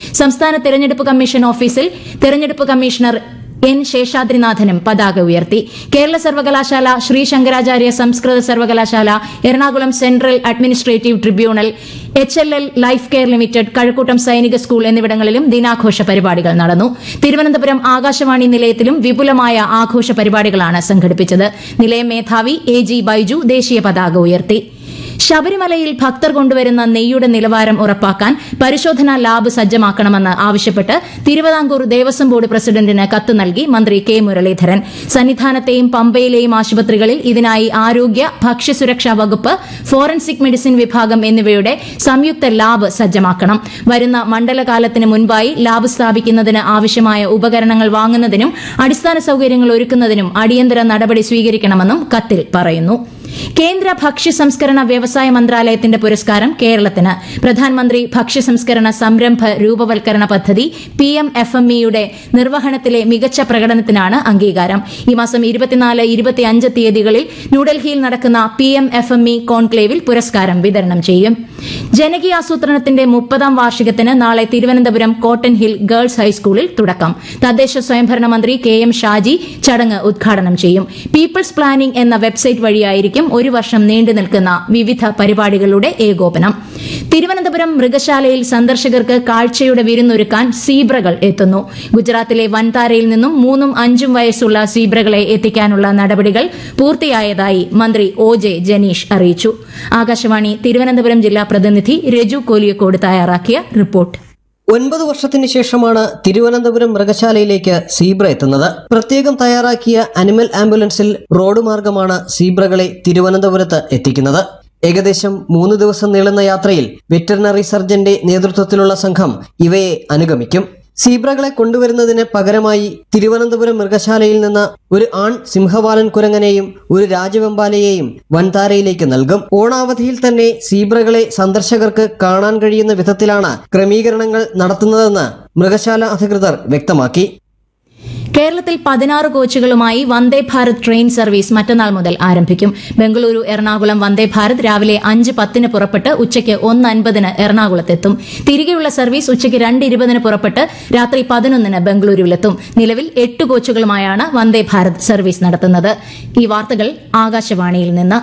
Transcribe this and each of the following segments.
സംസ്ഥാന തെരഞ്ഞെടുപ്പ് കമ്മീഷൻ ഓഫീസിൽ തെരഞ്ഞെടുപ്പ് കമ്മീഷണർ എൻ ശേഷാദ്രിനാഥനും പതാക ഉയർത്തി കേരള സർവകലാശാല ശ്രീ ശങ്കരാചാര്യ സംസ്കൃത സർവകലാശാല Ernakulam central administrative tribunal H L L life care limited Kazhakoottam സൈനിക സ്കൂൾ എന്നിവിടങ്ങളിലും ദിനാഘോഷ പരിപാടികൾ നടന്നു തിരുവനന്തപുരം ആകാശവാണി നിലയത്തിലും വിപുലമായ ആഘോഷ പരിപാടികളാണ് സംഘടിപ്പിച്ചത് നിലയം മേധാവി എ ജി ബൈജു ദേശീയ പതാക ഉയർത്തി ശബരിമലയിൽ ഭക്തർ കൊണ്ടുവരുന്ന നെയ്യുടെ നിലവാരം ഉറപ്പാക്കാൻ പരിശോധനാ ലാബ് സജ്ജമാക്കണമെന്ന് ആവശ്യപ്പെട്ട് തിരുവിതാംകൂർ ദേവസ്വം ബോർഡ് പ്രസിഡന്റിന് കത്ത് നൽകി മന്ത്രി കെ മുരളീധരൻ സന്നിധാനത്തെയും പമ്പയിലെയും ആശുപത്രികളിൽ ഇതിനായി ആരോഗ്യ ഭക്ഷ്യസുരക്ഷാ വകുപ്പ് ഫോറൻസിക് മെഡിസിൻ വിഭാഗം എന്നിവയുടെ സംയുക്ത ലാബ് സജ്ജമാക്കണം വരുന്ന മണ്ഡലകാലത്തിന് മുൻപായി ലാബ് സ്ഥാപിക്കുന്നതിന് ആവശ്യമായ ഉപകരണങ്ങൾ വാങ്ങുന്നതിനും അടിസ്ഥാന സൌകര്യങ്ങൾ ഒരുക്കുന്നതിനും അടിയന്തര നടപടി സ്വീകരിക്കണമെന്നും കത്തിൽ പറയുന്നു കേന്ദ്ര ഭക്ഷ്യ സംസ്കരണ വ്യവസായ മന്ത്രാലയത്തിന്റെ പുരസ്കാരം കേരളത്തിന് പ്രധാനമന്ത്രി ഭക്ഷ്യ സംസ്കരണ സംരംഭ രൂപവൽക്കരണ പദ്ധതി പി എം എഫ് എം ഇയുടെ നിർവഹണത്തിലെ മികച്ച പ്രകടനത്തിനാണ് അംഗീകാരം ഈ മാസം ഇരുപത്തിനാല് ഇരുപത്തിയഞ്ച് തീയതികളിൽ ന്യൂഡൽഹിയിൽ നടക്കുന്ന P M F M E കോൺക്ലേവിൽ പുരസ്കാരം വിതരണം ചെയ്യും ജനകീയാസൂത്രണത്തിന്റെ മുപ്പതാം വാർഷികത്തിന് നാളെ തിരുവനന്തപുരം കോട്ടൺ ഹിൽ ഗേൾസ് ഹൈസ്കൂളിൽ തുടക്കം തദ്ദേശ സ്വയംഭരണ മന്ത്രി കെ എം ഷാജി ചടങ്ങ് ഉദ്ഘാടനം ചെയ്യും പീപ്പിൾസ് പ്ലാനിംഗ് എന്ന വെബ്സൈറ്റ് വഴിയായിരിക്കും ഒരു വർഷം നീണ്ടു നിൽക്കുന്ന വിവിധ പരിപാടികളുടെ ഏകോപനം തിരുവനന്തപുരം മൃഗശാലയിൽ സന്ദർശകർക്ക് കാഴ്ചയുടെ വിരുന്നൊരുക്കാൻ സീബ്രകൾ എത്തുന്നു ഗുജറാത്തിലെ വൻതാരയിൽ നിന്നും മൂന്നും അഞ്ചും വയസ്സുള്ള സീബ്രകളെ എത്തിക്കാനുള്ള നടപടികൾ പൂർത്തിയായതായി മന്ത്രി ഒ ജെ ജനീഷ് അറിയിച്ചു ആകാശവാണി തിരുവനന്തപുരം ജില്ലാ പ്രതിനിധി രജു കോലിയക്കോട് തയ്യാറാക്കിയ റിപ്പോർട്ട് ഒൻപത് വർഷത്തിന് ശേഷമാണ് തിരുവനന്തപുരം മൃഗശാലയിലേക്ക് സീബ്ര എത്തുന്നത് പ്രത്യേകം തയ്യാറാക്കിയ അനിമൽ ആംബുലൻസിൽ റോഡ് മാർഗമാണ് സീബ്രകളെ തിരുവനന്തപുരത്ത് എത്തിക്കുന്നത് ഏകദേശം മൂന്ന് ദിവസം നീളുന്ന യാത്രയിൽ വെറ്ററിനറി സർജന്റെ നേതൃത്വത്തിലുള്ള സംഘം ഇവയെ അനുഗമിക്കും സീബ്രകളെ കൊണ്ടുവരുന്നതിന് പകരമായി തിരുവനന്തപുരം മൃഗശാലയിൽ നിന്ന് ഒരു ആൺ സിംഹവാലൻ കുരങ്ങനെയും ഒരു രാജവെമ്പാലയെയും വൻതാരയിലേക്ക് നൽകും ഓണാവധിയിൽ തന്നെ സീബ്രകളെ സന്ദർശകർക്ക് കാണാൻ കഴിയുന്ന വിധത്തിലാണ് ക്രമീകരണങ്ങൾ നടത്തുന്നതെന്ന് മൃഗശാല അധികൃതർ വ്യക്തമാക്കി കേരളത്തിൽ പതിനാറ് കോച്ചുകളുമായി വന്ദേ ഭാരത് ട്രെയിൻ സർവീസ് മറ്റന്നാൾ മുതൽ ആരംഭിക്കും ബംഗളൂരു എറണാകുളം വന്ദേ ഭാരത് രാവിലെ അഞ്ച് പത്തിന് പുറപ്പെട്ട് ഉച്ചയ്ക്ക് ഒന്ന് അൻപതിന് എറണാകുളത്തെത്തും തിരികെയുള്ള സർവീസ് ഉച്ചയ്ക്ക് രണ്ട് ഇരുപതിന് പുറപ്പെട്ട് രാത്രി പതിനൊന്നിന് ബംഗളൂരുവിലെത്തും നിലവിൽ എട്ട് കോച്ചുകളുമായാണ് വന്ദേ ഭാരത് സർവീസ് നടത്തുന്നത് ഈ വാർത്തകൾ ആകാശവാണിയിൽ നിന്ന്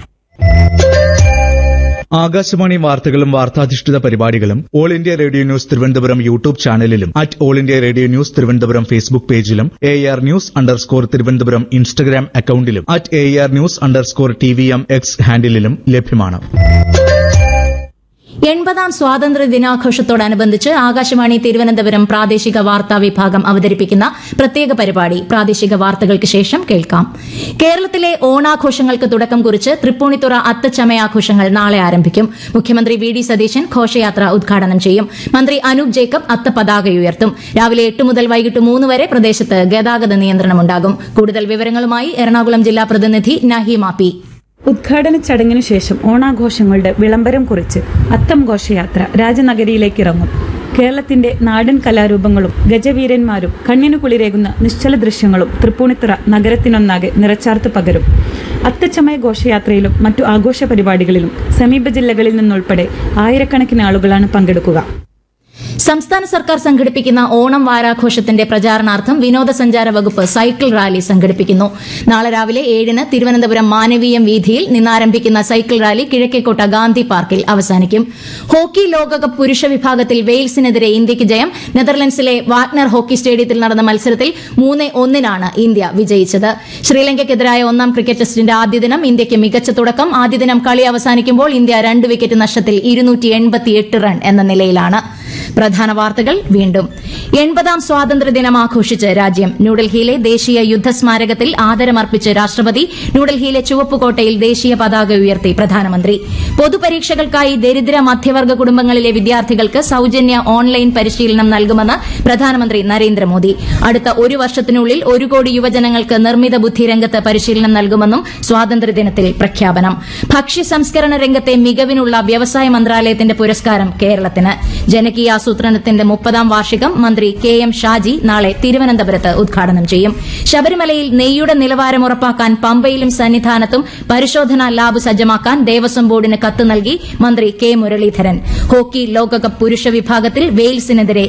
ആകാശവാണി വാർത്തകളും വാർത്താധിഷ്ഠിത പരിപാടികളും All India Radio News Thiruvananthapuram YouTube ചാനലിലും at All India Radio News Thiruvananthapuram Facebook പേജിലും A R news underscore Thiruvananthapuram Instagram അക്കൌണ്ടിലും at A R news underscore T V M X ഹാൻഡിലും ലഭ്യമാണ് എൺപതാം സ്വാതന്ത്ര്യ ദിനാഘോഷത്തോടനുബന്ധിച്ച് ആകാശവാണി തിരുവനന്തപുരം പ്രാദേശിക വാർത്താ വിഭാഗം അവതരിപ്പിക്കുന്ന പ്രത്യേക പരിപാടി പ്രാദേശിക വാർത്തകൾക്ക് ശേഷം കേൾക്കാം കേരളത്തിലെ ഓണാഘോഷങ്ങൾക്ക് തുടക്കം കുറിച്ച് തൃപ്പൂണിത്തുറ അത്തച്ചമയാഘോഷങ്ങൾ നാളെ ആരംഭിക്കും മുഖ്യമന്ത്രി വി ഡി സതീശൻ ഘോഷയാത്ര ഉദ്ഘാടനം ചെയ്യും മന്ത്രി അനൂപ് ജേക്കബ് അത്ത പതാക ഉയർത്തും രാവിലെ എട്ട് മുതൽ വൈകിട്ട് മൂന്ന് വരെ പ്രദേശത്ത് ഗതാഗത നിയന്ത്രണമുണ്ടാകും കൂടുതൽ വിവരങ്ങളുമായി എറണാകുളം ജില്ലാ പ്രതിനിധി നഹീമ പി ഉദ്ഘാടന ചടങ്ങിനു ശേഷം ഓണാഘോഷങ്ങളുടെ വിളംബരം കുറിച്ച് അത്തം ഘോഷയാത്ര രാജനഗരിയിലേക്ക് ഇറങ്ങും കേരളത്തിന്റെ നാടൻ കലാരൂപങ്ങളും ഗജവീരന്മാരും കണ്ണിനു കുളിരേകുന്ന നിശ്ചല ദൃശ്യങ്ങളും തൃപ്പൂണിത്തുറ നഗരത്തിനൊന്നാകെ നിറച്ചാർത്ത് പകരും അത്തച്ചമയ ഘോഷയാത്രയിലും മറ്റു ആഘോഷ പരിപാടികളിലും സമീപ ജില്ലകളിൽ നിന്നുൾപ്പെടെ ആയിരക്കണക്കിന് ആളുകളാണ് പങ്കെടുക്കുക സംസ്ഥാന സർക്കാർ സംഘടിപ്പിക്കുന്ന ഓണം വാരാഘോഷത്തിന്റെ പ്രചാരണാർത്ഥം വിനോദസഞ്ചാര വകുപ്പ് സൈക്കിൾ റാലി സംഘടിപ്പിക്കുന്നു നാളെ രാവിലെ ഏഴിന് തിരുവനന്തപുരം മാനവീയം വീതിയിൽ നിന്നാരംഭിക്കുന്ന സൈക്കിൾ റാലി കിഴക്കേക്കോട്ട ഗാന്ധി പാർക്കിൽ അവസാനിക്കും ഹോക്കി ലോകകപ്പ് പുരുഷ വിഭാഗത്തിൽ വെയിൽസിനെതിരെ ഇന്ത്യയ്ക്ക് ജയം നെതർലൻഡ്സിലെ വാഗ്നർ ഹോക്കി സ്റ്റേഡിയത്തിൽ നടന്ന മത്സരത്തിൽ മൂന്ന് ഒന്നിനാണ് ഇന്ത്യ വിജയിച്ചത് ശ്രീലങ്കയ്ക്കെതിരായ ഒന്നാം ക്രിക്കറ്റ് ടെസ്റ്റിന്റെ ആദ്യ ദിനം ഇന്ത്യയ്ക്ക് മികച്ച തുടക്കം ആദ്യ ദിനം കളി അവസാനിക്കുമ്പോൾ ഇന്ത്യ രണ്ട് വിക്കറ്റ് നഷ്ടത്തിൽ ഇരുന്നൂറ്റി റൺ എന്ന നിലയിലാണ് പ്രധാന വാർത്തകൾ വീണ്ടും എൺപതാം സ്വാതന്ത്ര്യദിനം ആഘോഷിച്ച് രാജ്യം ന്യൂഡൽഹിയിലെ ദേശീയ യുദ്ധസ്മാരകത്തിൽ ആദരമർപ്പിച്ച് രാഷ്ട്രപതി ന്യൂഡൽഹിയിലെ ചുവപ്പുകോട്ടയിൽ ദേശീയ പതാക ഉയർത്തി പ്രധാനമന്ത്രി പൊതുപരീക്ഷകൾക്കായി ദരിദ്ര മധ്യവർഗ കുടുംബങ്ങളിലെ വിദ്യാർത്ഥികൾക്ക് സൌജന്യ ഓൺലൈൻ പരിശീലനം നൽകുമെന്ന് പ്രധാനമന്ത്രി നരേന്ദ്രമോദി അടുത്ത ഒരു വർഷത്തിനുള്ളിൽ ഒരു കോടി യുവജനങ്ങൾക്ക് നിർമ്മിത ബുദ്ധി രംഗത്ത് പരിശീലനം നൽകുമെന്നും സ്വാതന്ത്ര്യദിനത്തിൽ പ്രഖ്യാപനം ഭക്ഷ്യ സംസ്കരണ രംഗത്തെ മികവിനുള്ള വ്യവസായ മന്ത്രാലയത്തിന്റെ പുരസ്കാരം കേരളത്തിന് ജനകീയാസൂത്രണത്തിന്റെ മുപ്പതാം വാർഷികം മന്ത്രി കെ എം ഷാജി നാളെ തിരുവനന്തപുരത്ത് ഉദ്ഘാടനം ചെയ്യും ശബരിമലയിൽ നെയ്യുടെ നിലവാരം ഉറപ്പാക്കാൻ പമ്പയിലും സന്നിധാനത്തും പരിശോധനാ ലാബ് സജ്ജമാക്കാൻ ദേവസ്വം ബോർഡിന് കത്ത് നൽകി മന്ത്രി കെ മുരളീധരൻ ഹോക്കി ലോകകപ്പ് പുരുഷ വിഭാഗത്തിൽ വെയിൽസിനെതിരെ